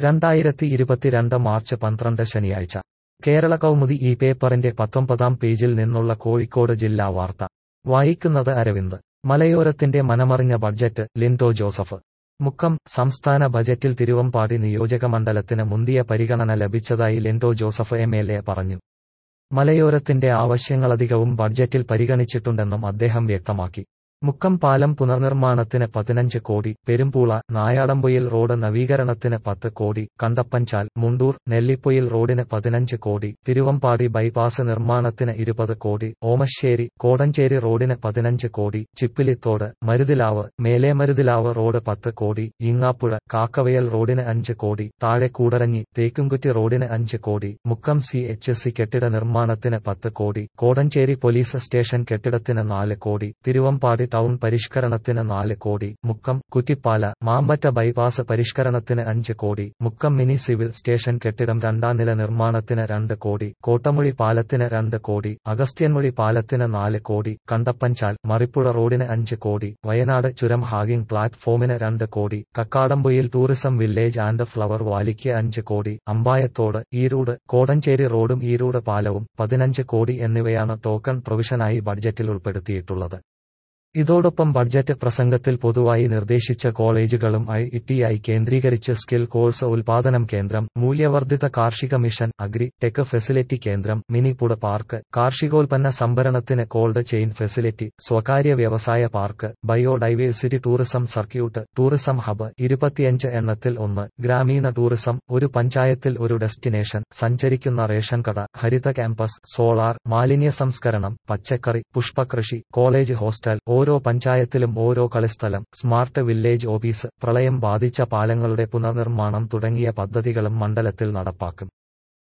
രണ്ടായിരത്തി ഇരുപത്തിരണ്ട് മാർച്ച് പന്ത്രണ്ട് ശനിയാഴ്ച കേരള കൗമുദി ഈ പേപ്പറിന്റെ പത്തൊമ്പതാം പേജിൽ നിന്നുള്ള കോഴിക്കോട് ജില്ലാ വാർത്ത വായിക്കുന്നത് അരവിന്ദ് മലയോരത്തിന്റെ മനമറിഞ്ഞ ബഡ്ജറ്റ് ലിൻഡോ ജോസഫ് മുക്കം സംസ്ഥാന ബജറ്റിൽ തിരുവമ്പാടി നിയോജകമണ്ഡലത്തിന് മുന്തിയ പരിഗണന ലഭിച്ചതായി Lindo Joseph M L A പറഞ്ഞു മലയോരത്തിന്റെ ആവശ്യങ്ങളധികവും ബഡ്ജറ്റിൽ പരിഗണിച്ചിട്ടുണ്ടെന്നും അദ്ദേഹം വ്യക്തമാക്കി മുക്കം പാലം പുനർനിർമ്മാണത്തിന് പതിനഞ്ച് കോടി പെരുമ്പൂള നായാടമ്പൊയിൽ റോഡ് നവീകരണത്തിന് പത്ത് കോടി കണ്ടപ്പഞ്ചാൽ മുണ്ടൂർ നെല്ലിപ്പൊയിൽ റോഡിന് പതിനഞ്ച് കോടി തിരുവമ്പാടി ബൈപ്പാസ് നിർമ്മാണത്തിന് ഇരുപത് കോടി ഓമശ്ശേരി കോടഞ്ചേരി റോഡിന് പതിനഞ്ച് കോടി ചിപ്പിലിത്തോട് മരുതിലാവ് മേലേമരുതിലാവ് റോഡ് പത്ത് കോടി ഇങ്ങാപ്പുഴ കാക്കവയൽ റോഡിന് അഞ്ച് കോടി താഴെ കൂടരഞ്ഞി തേക്കുംകുറ്റി റോഡിന് അഞ്ച് കോടി മുക്കം സി എച്ച് സി കെട്ടിട നിർമ്മാണത്തിന് പത്ത് കോടി കോടഞ്ചേരി പോലീസ് സ്റ്റേഷൻ കെട്ടിടത്തിന് നാല് കോടി തിരുവമ്പാടി ടൗൺ പരിഷ്കരണത്തിന് നാല് കോടി മുക്കം കുറ്റിപ്പാല മാമ്പറ്റ ബൈപ്പാസ് പരിഷ്കരണത്തിന് അഞ്ച് കോടി മുക്കം മിനി സിവിൽ സ്റ്റേഷൻ കെട്ടിടം രണ്ടാം നില നിർമ്മാണത്തിന് രണ്ട് കോടി കോട്ടമൊഴി പാലത്തിന് രണ്ട് കോടി അഗസ്ത്യൻമൊഴി പാലത്തിന് നാല് കോടി കണ്ടപ്പഞ്ചാൽ മറിപ്പുഴ റോഡിന് അഞ്ച് കോടി വയനാട് ചുരം ഹാഗിംഗ് പ്ലാറ്റ്ഫോമിന് രണ്ട് കോടി Kakkadampoyil tourism village and flower വാലിക്ക് അഞ്ച് കോടി അമ്പായത്തോട് ഈരൂട് കോടഞ്ചേരി റോഡും ഈരൂട് പാലവും പതിനഞ്ച് കോടി എന്നിവയാണ് ടോക്കൺ പ്രൊവിഷനായി ബഡ്ജറ്റിൽ ഉൾപ്പെടുത്തിയിട്ടുള്ളത് ഇതോടൊപ്പം ബഡ്ജറ്റ് പ്രസംഗത്തിൽ പൊതുവായി നിർദ്ദേശിച്ച കോളേജുകളും ഐ ഐ കേന്ദ്രീകരിച്ച് സ്കിൽ കോഴ്സ് ഉൽപാദനം കേന്ദ്രം മൂല്യവർദ്ധിത കാർഷിക മിഷൻ അഗ്രി ടെക് ഫെസിലിറ്റി കേന്ദ്രം മിനി പുട പാർക്ക് കാർഷികോൽപ്പന്ന സംഭരണത്തിന് കോൾഡ് ചെയിൻ ഫെസിലിറ്റി സ്വകാര്യ വ്യവസായ park biodiversity tourism circuit tourism hub ഇരുപത്തിയഞ്ച് എണ്ണത്തിൽ ഒന്ന് ഗ്രാമീണ ടൂറിസം ഒരു പഞ്ചായത്തിൽ ഒരു ഡെസ്റ്റിനേഷൻ സഞ്ചരിക്കുന്ന റേഷൻ കട ഹരിത ക്യാമ്പസ് സോളാർ മാലിന്യ സംസ്കരണം പച്ചക്കറി പുഷ്പകൃഷി കോളേജ് ഹോസ്റ്റൽ ഓരോ പഞ്ചായത്തിലും ഓരോ കളിസ്ഥലം സ്മാർട്ട് വില്ലേജ് ഓഫീസ് പ്രളയം ബാധിച്ച പാലങ്ങളുടെ പുനർനിർമ്മാണം തുടങ്ങിയ പദ്ധതികളും മണ്ഡലത്തിൽ നടപ്പാക്കും